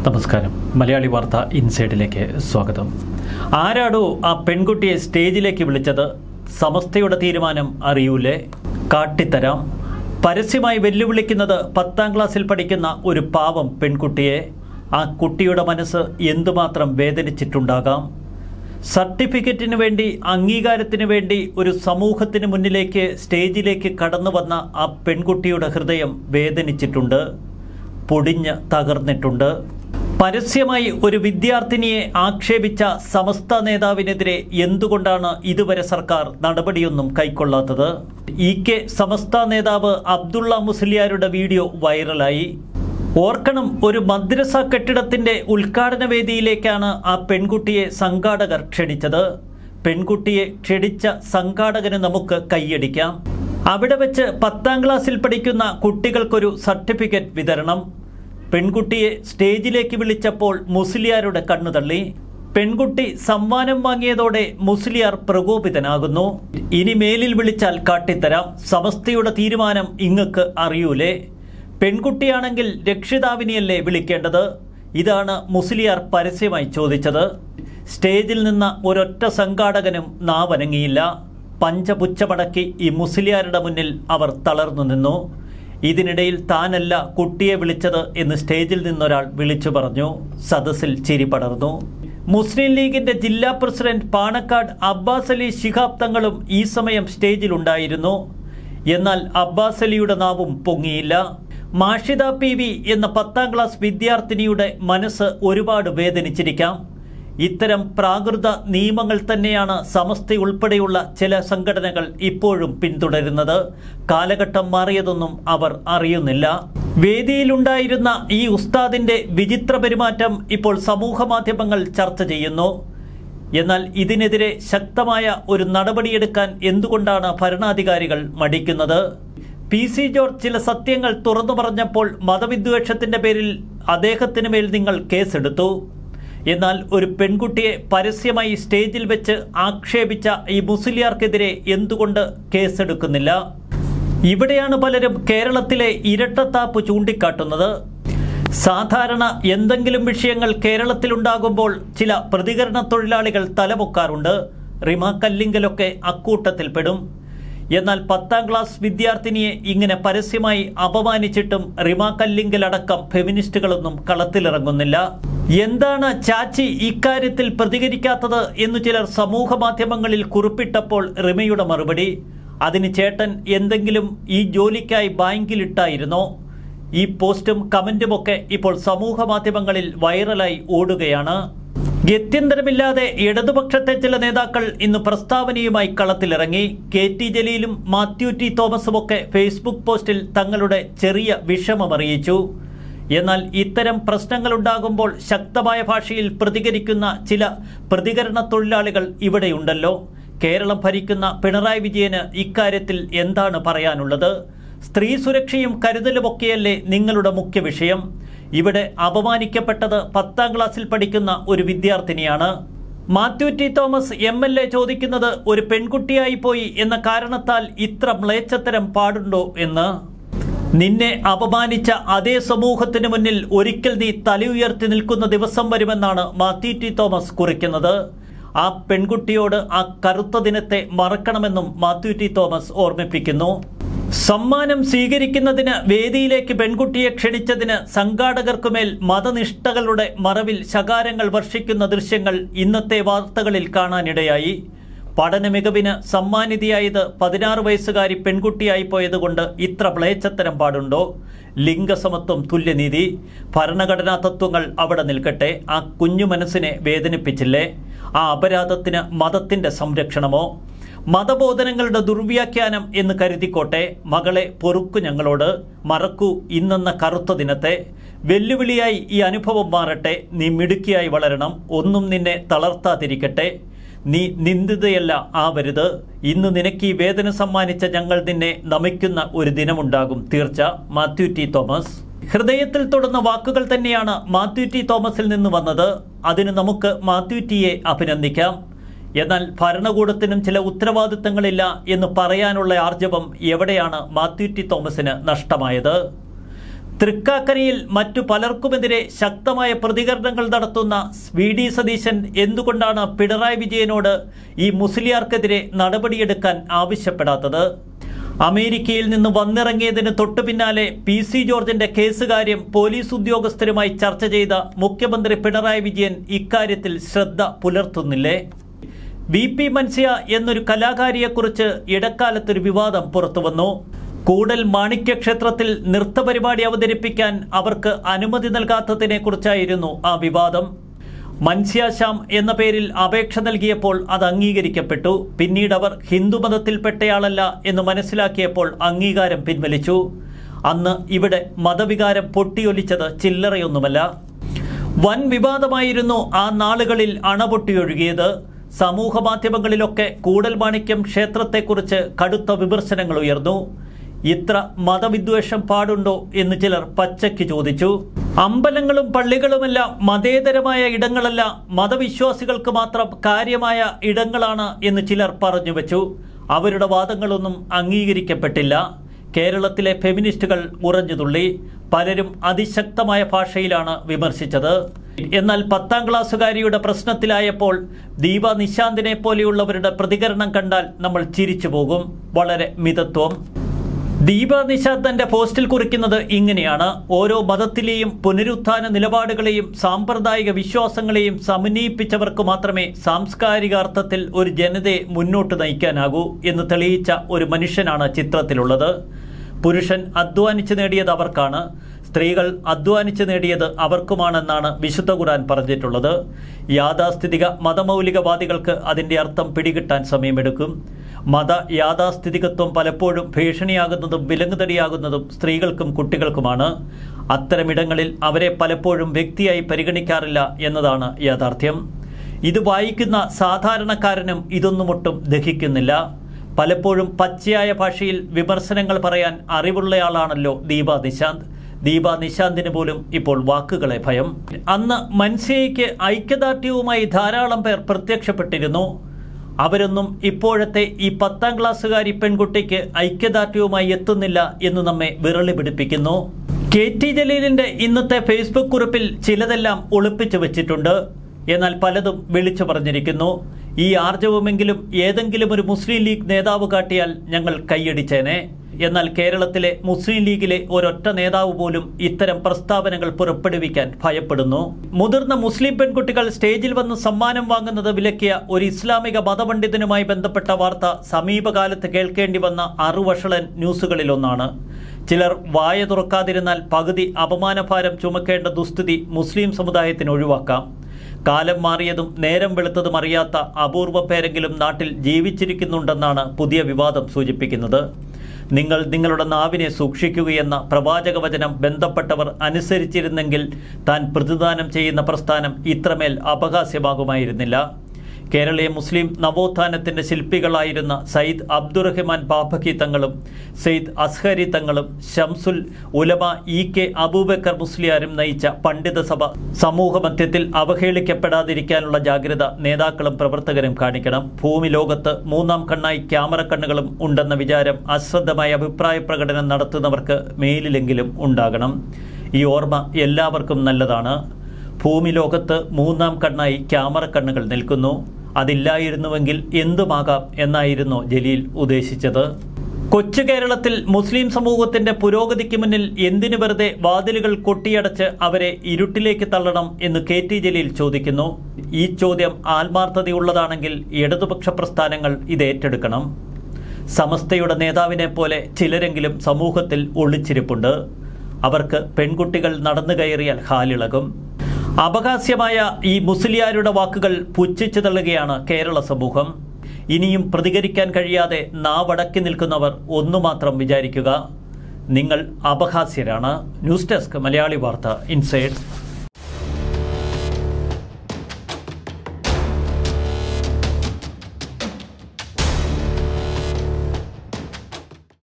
നമസ്കാരം മലയാളി വാർത്ത ഇൻസൈഡിലേക്ക് സ്വാഗതം ആരാടോ ആ പെൺകുട്ടിയെ സ്റ്റേജിലേക്ക് വിളിച്ചത് സമസ്തയുടെ തീരുമാനം അറിയൂലേ കാട്ടിത്തരാം പരസ്യമായി വെല്ലുവിളിക്കുന്നത് പത്താം ക്ലാസ്സിൽ പഠിക്കുന്ന ഒരു പാവം പെൺകുട്ടിയെ ആ കുട്ടിയുടെ മനസ്സ് എന്തുമാത്രം വേദനിച്ചിട്ടുണ്ടാകാം സർട്ടിഫിക്കറ്റിന് വേണ്ടി അംഗീകാരത്തിന് വേണ്ടി ഒരു സമൂഹത്തിന് മുന്നിലേക്ക് സ്റ്റേജിലേക്ക് കടന്നു വന്ന ആ പെൺകുട്ടിയുടെ ഹൃദയം വേദനിച്ചിട്ടുണ്ട് പൊടിഞ്ഞ് തകർന്നിട്ടുണ്ട് പരസ്യമായി ഒരു വിദ്യാർത്ഥിനിയെ ആക്ഷേപിച്ച സമസ്ത നേതാവിനെതിരെ എന്തുകൊണ്ടാണ് ഇതുവരെ സർക്കാർ നടപടിയൊന്നും കൈക്കൊള്ളാത്തത് ഇ കെ സമസ്ത നേതാവ് അബ്ദുള്ള മുസ്ലിയാരുടെ വീഡിയോ വൈറലായി ഓർക്കണം ഒരു മദ്രസ കെട്ടിടത്തിന്റെ ഉദ്ഘാടന വേദിയിലേക്കാണ് ആ പെൺകുട്ടിയെ സംഘാടകർ ക്ഷണിച്ചത് പെൺകുട്ടിയെ ക്ഷണിച്ച സംഘാടകന് നമുക്ക് കൈയടിക്കാം അവിടെ വെച്ച് പത്താം ക്ലാസ്സിൽ പഠിക്കുന്ന കുട്ടികൾക്കൊരു സർട്ടിഫിക്കറ്റ് വിതരണം പെൺകുട്ടിയെ സ്റ്റേജിലേക്ക് വിളിച്ചപ്പോൾ മുസ്ലിയാരുടെ കണ്ണു തള്ളി പെൺകുട്ടി സമ്മാനം വാങ്ങിയതോടെ മുസ്ലിയാർ പ്രകോപിതനാകുന്നു ഇനി മേലിൽ വിളിച്ചാൽ കാട്ടിത്തരാം സമസ്തയുടെ തീരുമാനം ഇങ്ങക്ക് അറിയൂലേ പെൺകുട്ടിയാണെങ്കിൽ രക്ഷിതാവിനെയല്ലേ വിളിക്കേണ്ടത് ഇതാണ് മുസ്ലിയാർ പരസ്യമായി ചോദിച്ചത് സ്റ്റേജിൽ നിന്ന ഒരൊറ്റ സംഘാടകനും നാവനങ്ങിയില്ല പഞ്ചപുച്ഛമടക്കി ഈ മുസ്ലിയാരുടെ മുന്നിൽ അവർ തളർന്നു നിന്നു ഇതിനിടയിൽ താനല്ല കുട്ടിയെ വിളിച്ചത് എന്ന് സ്റ്റേജിൽ നിന്നൊരാൾ വിളിച്ചു പറഞ്ഞു സദസ്സിൽ ചിരി പടർന്നു മുസ്ലിം ലീഗിന്റെ ജില്ലാ പ്രസിഡന്റ് പാണക്കാട് അബ്ബാസ് അലി ശിഹാബ് തങ്ങളും ഈ സമയം സ്റ്റേജിലുണ്ടായിരുന്നു എന്നാൽ അബ്ബാസ് അലിയുടെ നാവും പൊങ്ങിയില്ല മാഷിദ പി വി എന്ന പത്താം ക്ലാസ് വിദ്യാർത്ഥിനിയുടെ മനസ്സ് ഒരുപാട് വേദനിച്ചിരിക്കാം ഇത്തരം പ്രാകൃത നിയമങ്ങൾ തന്നെയാണ് സമസ്ത ഉൾപ്പെടെയുള്ള ചില സംഘടനകൾ ഇപ്പോഴും പിന്തുടരുന്നത് കാലഘട്ടം മാറിയതൊന്നും അവർ അറിയുന്നില്ല വേദിയിലുണ്ടായിരുന്ന ഈ ഉസ്താദിന്റെ വിചിത്ര പെരുമാറ്റം ഇപ്പോൾ സമൂഹ മാധ്യമങ്ങൾ ചർച്ച ചെയ്യുന്നു എന്നാൽ ഇതിനെതിരെ ശക്തമായ ഒരു നടപടിയെടുക്കാൻ എന്തുകൊണ്ടാണ് ഭരണാധികാരികൾ മടിക്കുന്നത് പി സി ജോർജ് ചില സത്യങ്ങൾ തുറന്നു പറഞ്ഞപ്പോൾ മതവിദ്വേഷത്തിന്റെ പേരിൽ അദ്ദേഹത്തിന് മേൽ നിങ്ങൾ കേസെടുത്തു എന്നാൽ ഒരു പെൺകുട്ടിയെ പരസ്യമായി സ്റ്റേജിൽ വെച്ച് ആക്ഷേപിച്ച ഈ മുസ്ലിയാർക്കെതിരെ എന്തുകൊണ്ട് കേസെടുക്കുന്നില്ല ഇവിടെയാണ് പലരും കേരളത്തിലെ ഇരട്ടത്താപ്പ് ചൂണ്ടിക്കാട്ടുന്നത് സാധാരണ എന്തെങ്കിലും വിഷയങ്ങൾ കേരളത്തിലുണ്ടാകുമ്പോൾ ചില പ്രതികരണ തൊഴിലാളികൾ തലപൊക്കാറുണ്ട് റിമ കല്ലിങ്കലൊക്കെ അക്കൂട്ടത്തിൽപ്പെടും എന്നാൽ പത്താം ക്ലാസ് വിദ്യാർത്ഥിനിയെ ഇങ്ങനെ പരസ്യമായി അപമാനിച്ചിട്ടും റിമ കല്ലിങ്കൽ അടക്കം ഫെമിനിസ്റ്റുകളൊന്നും കളത്തിലിറങ്ങുന്നില്ല എന്താണ് ചാച്ചി ഇക്കാര്യത്തിൽ പ്രതികരിക്കാത്തത് എന്ന് ചിലർ സമൂഹ മാധ്യമങ്ങളിൽ കുറിപ്പിട്ടപ്പോൾ റിമയുടെ മറുപടി അതിന് ചേട്ടൻ എന്തെങ്കിലും ഈ ജോലിക്കായി ബാങ്കിലിട്ടായിരുന്നോ ഈ പോസ്റ്റും കമന്റുമൊക്കെ ഇപ്പോൾ സമൂഹ മാധ്യമങ്ങളിൽ വൈറലായി ഓടുകയാണ് ഗത്യന്തരമില്ലാതെ ഇടതുപക്ഷത്തെ ചില നേതാക്കൾ ഇന്ന് പ്രസ്താവനയുമായി കളത്തിലിറങ്ങി കെ ടി ജലീലും മാത്യു ടി തോമസുമൊക്കെ ഫേസ്ബുക്ക് പോസ്റ്റിൽ തങ്ങളുടെ ചെറിയ വിഷമമറിയിച്ചു എന്നാൽ ഇത്തരം പ്രശ്നങ്ങളുണ്ടാകുമ്പോൾ ശക്തമായ ഭാഷയിൽ പ്രതികരിക്കുന്ന ചില പ്രതികരണ തൊഴിലാളികൾ ഇവിടെയുണ്ടല്ലോ കേരളം ഭരിക്കുന്ന പിണറായി വിജയന് ഇക്കാര്യത്തിൽ എന്താണ് പറയാനുള്ളത് സ്ത്രീ സുരക്ഷയും കരുതലുമൊക്കെയല്ലേ നിങ്ങളുടെ മുഖ്യ വിഷയം ഇവിടെ അപമാനിക്കപ്പെട്ടത് പത്താം ക്ലാസ്സിൽ പഠിക്കുന്ന ഒരു വിദ്യാർത്ഥിനിയാണ് Mathew T Thomas M L A ചോദിക്കുന്നത് ഒരു പെൺകുട്ടിയായി പോയി എന്ന കാരണത്താൽ ഇത്ര മ്ലേച്ഛത്തരം പാടുണ്ടോ എന്ന് നിന്നെ അപമാനിച്ച അതേ സമൂഹത്തിന് മുന്നിൽ ഒരിക്കൽ നീ തല ഉയർത്തി നിൽക്കുന്ന ദിവസം വരുമെന്നാണ് മാത്യു ടി തോമസ് കുറിക്കുന്നത് ആ പെൺകുട്ടിയോട് ആ കറുത്ത ദിനത്തെ മറക്കണമെന്നും മാത്യു ടി തോമസ് ഓർമ്മിപ്പിക്കുന്നു സമ്മാനം സ്വീകരിക്കുന്നതിന് വേദിയിലേക്ക് പെൺകുട്ടിയെ ക്ഷണിച്ചതിന് സംഘാടകർക്കുമേൽ മതനിഷ്ഠകളുടെ മറവിൽ ശകാരങ്ങൾ വർഷിക്കുന്ന ദൃശ്യങ്ങൾ ഇന്നത്തെ വാർത്തകളിൽ കാണാനിടയായി പഠന മികവിന് സമ്മാനിതയായത് പതിനാറ് വയസ്സുകാരി പെൺകുട്ടിയായി പോയതുകൊണ്ട് ഇത്ര മ്ലേച്ഛത്തരം പാടുണ്ടോ ലിംഗസമത്വം തുല്യനീതി ഭരണഘടനാ തത്വങ്ങൾ അവിടെ നിൽക്കട്ടെ ആ കുഞ്ഞു മനസ്സിനെ വേദനിപ്പിച്ചില്ലേ ആ അപരാധത്തിന് മതത്തിന്റെ സംരക്ഷണമോ മതബോധനങ്ങളുടെ ദുർവ്യാഖ്യാനം എന്ന് കരുതിക്കോട്ടെ മകളെ പൊറുക്കു ഞങ്ങളോട് മറക്കൂ ഇന്നെന്ന കറുത്ത ദിനത്തെ വെല്ലുവിളിയായി ഈ അനുഭവം മാറട്ടെ നീ മിടുക്കിയായി വളരണം ഒന്നും നിന്നെ തളർത്താതിരിക്കട്ടെ നീ നിന്ദിതയല്ല ആവരുത് ഇന്ന് നിനക്ക് ഈ വേദന സമ്മാനിച്ച ഞങ്ങൾ നിന്നെ നമിക്കുന്ന ഒരു ദിനമുണ്ടാകും തീർച്ച മാത്യു ടി തോമസ് ഹൃദയത്തിൽ തൊടുന്ന വാക്കുകൾ തന്നെയാണ് മാത്യു ടി തോമസിൽ നിന്ന് വന്നത് അതിന് നമുക്ക് മാത്യു ടിയെ അഭിനന്ദിക്കാം എന്നാൽ ഭരണകൂടത്തിനും ചില ഉത്തരവാദിത്തങ്ങളില്ല എന്ന് പറയാനുള്ള ആർജവം എവിടെയാണ് മാത്യു ടി തോമസിന് നഷ്ടമായത് തൃക്കാക്കരയിൽ മറ്റു പലർക്കുമെതിരെ ശക്തമായ പ്രതികരണങ്ങൾ നടത്തുന്ന വി ഡി സതീശൻ എന്തുകൊണ്ടാണ് പിണറായി വിജയനോട് ഈ മുസ്ലിയാർക്കെതിരെ നടപടിയെടുക്കാൻ ആവശ്യപ്പെടാത്തത് അമേരിക്കയിൽ നിന്ന് വന്നിറങ്ങിയതിന് തൊട്ടു പിന്നാലെ പി സി ജോർജിന്റെ കേസ് കാര്യം പോലീസ് ഉദ്യോഗസ്ഥരുമായി ചർച്ച ചെയ്ത മുഖ്യമന്ത്രി പിണറായി വിജയൻ ഇക്കാര്യത്തിൽ ശ്രദ്ധ പുലർത്തുന്നില്ലേ വി പി മൻസിയ എന്നൊരു കലാകാരിയെക്കുറിച്ച് ഇടക്കാലത്തൊരു വിവാദം പുറത്തുവന്നു കൂടൽ മാണിക്യ ക്ഷേത്രത്തിൽ നൃത്തപരിപാടി അവതരിപ്പിക്കാൻ അവർക്ക് അനുമതി നൽകാത്തതിനെക്കുറിച്ചായിരുന്നു ആ വിവാദം മൻസ്യ ശ്യാം എന്ന പേരിൽ അപേക്ഷ നൽകിയപ്പോൾ അത് അംഗീകരിക്കപ്പെട്ടു പിന്നീട് അവർ ഹിന്ദുമതത്തിൽപ്പെട്ടയാളല്ല എന്ന് മനസ്സിലാക്കിയപ്പോൾ അംഗീകാരം പിൻവലിച്ചു അന്ന് ഇവിടെ മതവികാരം പൊട്ടിയൊലിച്ചത് ചില്ലറയൊന്നുമല്ല വൻ വിവാദമായിരുന്നു ആ നാളുകളിൽ അണപൊട്ടിയൊഴുകിയത് സമൂഹ മാധ്യമങ്ങളിലൊക്കെ കൂടൽ മാണിക്യം ക്ഷേത്രത്തെക്കുറിച്ച് കടുത്ത വിമർശനങ്ങൾ ഉയർന്നു ഇത്ര മതവിദ്വേഷം പാടുണ്ടോ എന്ന് ചിലർ പച്ചയ്ക്ക് ചോദിച്ചു അമ്പലങ്ങളും പള്ളികളുമെല്ലാം മതേതരമായ ഇടങ്ങളല്ല മതവിശ്വാസികൾക്ക് മാത്രം കാര്യമായ ഇടങ്ങളാണ് എന്ന് ചിലർ പറഞ്ഞു വെച്ചു അവരുടെ വാദങ്ങളൊന്നും അംഗീകരിക്കപ്പെട്ടില്ല കേരളത്തിലെ ഫെമിനിസ്റ്റുകൾ ഉറഞ്ഞുതുള്ളി പലരും അതിശക്തമായ ഭാഷയിലാണ് വിമർശിച്ചത് എന്നാൽ പത്താം ക്ലാസ്സുകാരിയുടെ പ്രശ്നത്തിലായപ്പോൾ ദീപ നിശാന്തിനെ പോലെയുള്ളവരുടെ പ്രതികരണം കണ്ടാൽ നമ്മൾ ചിരിച്ചു പോകും വളരെ മിതത്വം ദീപ നിശാന്ത് തന്റെ പോസ്റ്റിൽ കുറിക്കുന്നത് ഇങ്ങനെയാണ് ഓരോ മതത്തിലെയും പുനരുത്ഥാന നിലപാടുകളെയും സാമ്പ്രദായിക വിശ്വാസങ്ങളെയും സമന്വയിപ്പിച്ചവർക്ക് മാത്രമേ സാംസ്കാരിക അർത്ഥത്തിൽ ഒരു ജനതയെ മുന്നോട്ട് നയിക്കാനാകൂ എന്ന് തെളിയിച്ച ഒരു മനുഷ്യനാണ് ചിത്രത്തിലുള്ളത് പുരുഷൻ അധ്വാനിച്ച് നേടിയത് അവർക്കാണ് സ്ത്രീകൾ അധ്വാനിച്ച് നേടിയത് അവർക്കുമാണെന്നാണ് വിശുദ്ധ ഖുർആൻ പറഞ്ഞിട്ടുള്ളത് യാഥാസ്ഥിതിക മതമൗലികവാദികൾക്ക് അതിൻ്റെ അർത്ഥം പിടികിട്ടാൻ സമയമെടുക്കും മത യാഥാസ്ഥിതികത്വം പലപ്പോഴും ഭീഷണിയാകുന്നതും വിലങ്ങുതടിയാകുന്നതും സ്ത്രീകൾക്കും കുട്ടികൾക്കുമാണ് അത്തരമിടങ്ങളിൽ അവരെ പലപ്പോഴും വ്യക്തിയായി പരിഗണിക്കാറില്ല എന്നതാണ് യാഥാർത്ഥ്യം ഇത് വായിക്കുന്ന സാധാരണക്കാരനും ഇതൊന്നുമൊട്ടും ദഹിക്കുന്നില്ല പലപ്പോഴും പച്ചയായ ഭാഷയിൽ വിമർശനങ്ങൾ പറയാൻ അറിവുള്ളയാളാണല്ലോ ദീപ നിശാന്ത് ദീപ നിശാന്തിന് പോലും ഇപ്പോൾ വാക്കുകളെ ഭയം അന്ന് മൻസിയയ്ക്ക് ഐക്യദാർഢ്യവുമായി ധാരാളം പേർ പ്രത്യക്ഷപ്പെട്ടിരുന്നു അവരൊന്നും ഇപ്പോഴത്തെ ഈ പത്താം ക്ലാസ്സുകാരി പെൺകുട്ടിക്ക് ഐക്യദാർഢ്യവുമായി എത്തുന്നില്ല എന്ന് നമ്മെ വിരളി പിടിപ്പിക്കുന്നു കെ ടി ജലീലിന്റെ ഇന്നത്തെ ഫേസ്ബുക്ക് കുറിപ്പിൽ ചിലതെല്ലാം ഒളിപ്പിച്ചു വെച്ചിട്ടുണ്ട് എന്നാൽ പലതും വിളിച്ചു പറഞ്ഞിരിക്കുന്നു ഈ ആർജവമെങ്കിലും ഏതെങ്കിലും ഒരു മുസ്ലിം ലീഗ് നേതാവ് കാട്ടിയാൽ ഞങ്ങൾ കൈയടിച്ചേനെ എന്നാൽ കേരളത്തിലെ മുസ്ലിം ലീഗിലെ ഒരൊറ്റ നേതാവ് പോലും ഇത്തരം പ്രസ്താവനകൾ പുറപ്പെടുവിക്കാൻ ഭയപ്പെടുന്നു മുതിർന്ന മുസ്ലിം പെൺകുട്ടികൾ സ്റ്റേജിൽ വന്ന് സമ്മാനം വാങ്ങുന്നത് വിലക്കിയ ഒരു ഇസ്ലാമിക മതപണ്ഡിതനുമായി ബന്ധപ്പെട്ട വാർത്ത സമീപകാലത്ത് കേൾക്കേണ്ടി വന്ന അറുവഷളൻ ന്യൂസുകളിലൊന്നാണ് ചിലർ വായ തുറക്കാതിരുന്നാൽ പകുതി അപമാനഭാരം ചുമക്കേണ്ട ദുസ്ഥിതി മുസ്ലിം സമുദായത്തിന് ഒഴിവാക്കാം കാലം മാറിയതും നേരം വെളുത്തതും അറിയാത്ത അപൂർവ പേരെങ്കിലും നാട്ടിൽ ജീവിച്ചിരിക്കുന്നുണ്ടെന്നാണ് പുതിയ വിവാദം സൂചിപ്പിക്കുന്നത് നിങ്ങൾ നിങ്ങളുടെ നാവിനെ സൂക്ഷിക്കുകയെന്ന പ്രവാചക വചനം ബന്ധപ്പെട്ടവർ അനുസരിച്ചിരുന്നെങ്കിൽ താൻ പ്രതിദാനം ചെയ്യുന്ന പ്രസ്ഥാനം ഇത്രമേൽ അപഹാസ്യമാകുമായിരുന്നില്ല കേരളീയ മുസ്ലിം നവോത്ഥാനത്തിന്റെ ശില്പികളായിരുന്ന സയ്യിദ് അബ്ദുറഹ്മാൻ ബാഫക്കി തങ്ങളും സയ്യിദ് അസ്ഹരി തങ്ങളും ഷംസുൽ ഉലമ ഇ കെ അബൂബക്കർ മുസ്ലിയാരും നയിച്ച പണ്ഡിത സഭ സമൂഹ മധ്യത്തിൽ അവഹേളിക്കപ്പെടാതിരിക്കാനുള്ള ജാഗ്രത നേതാക്കളും പ്രവർത്തകരും കാണിക്കണം ഭൂമി ലോകത്ത് മൂന്നാം കണ്ണായി ക്യാമറ കണ്ണുകളും ഉണ്ടെന്ന വിചാരം അശ്രദ്ധമായ അഭിപ്രായ പ്രകടനം നടത്തുന്നവർക്ക് മേലിലെങ്കിലും ഉണ്ടാകണം ഈ ഓർമ്മ എല്ലാവർക്കും നല്ലതാണ് ഭൂമി ലോകത്ത് മൂന്നാം കണ്ണായി ക്യാമറ കണ്ണുകൾ നിൽക്കുന്നു അതില്ലായിരുന്നുവെങ്കിൽ എന്തുമാകാം എന്നായിരുന്നു ജലീൽ ഉദ്ദേശിച്ചത് കൊച്ചു കേരളത്തിൽ മുസ്ലിം സമൂഹത്തിന്റെ പുരോഗതിക്ക് മുന്നിൽ എന്തിനു വെറുതെ വാതിലുകൾ കൊട്ടിയടച്ച് അവരെ ഇരുട്ടിലേക്ക് തള്ളണം എന്ന് കെ ടി ജലീൽ ചോദിക്കുന്നു ഈ ചോദ്യം ആത്മാർത്ഥതയുള്ളതാണെങ്കിൽ ഇടതുപക്ഷ പ്രസ്ഥാനങ്ങൾ ഇത് ഏറ്റെടുക്കണം സമസ്തയുടെ നേതാവിനെ പോലെ ചിലരെങ്കിലും സമൂഹത്തിൽ ഒളിച്ചിരിപ്പുണ്ട് അവർക്ക് പെൺകുട്ടികൾ നടന്നു കയറിയാൽ ഹാലിളകും അപഹാസ്യമായ ഈ മുസ്ലിയാരുടെ വാക്കുകൾ പുച്ഛിച്ചു തള്ളുകയാണ് കേരള സമൂഹം ഇനിയും പ്രതികരിക്കാൻ കഴിയാതെ നാവടക്കി നിൽക്കുന്നവർ ഒന്നു മാത്രം വിചാരിക്കുക നിങ്ങൾ അപഹാസ്യരാണ് ന്യൂസ് ഡെസ്ക് മലയാളി വാർത്ത ഇൻസൈഡ്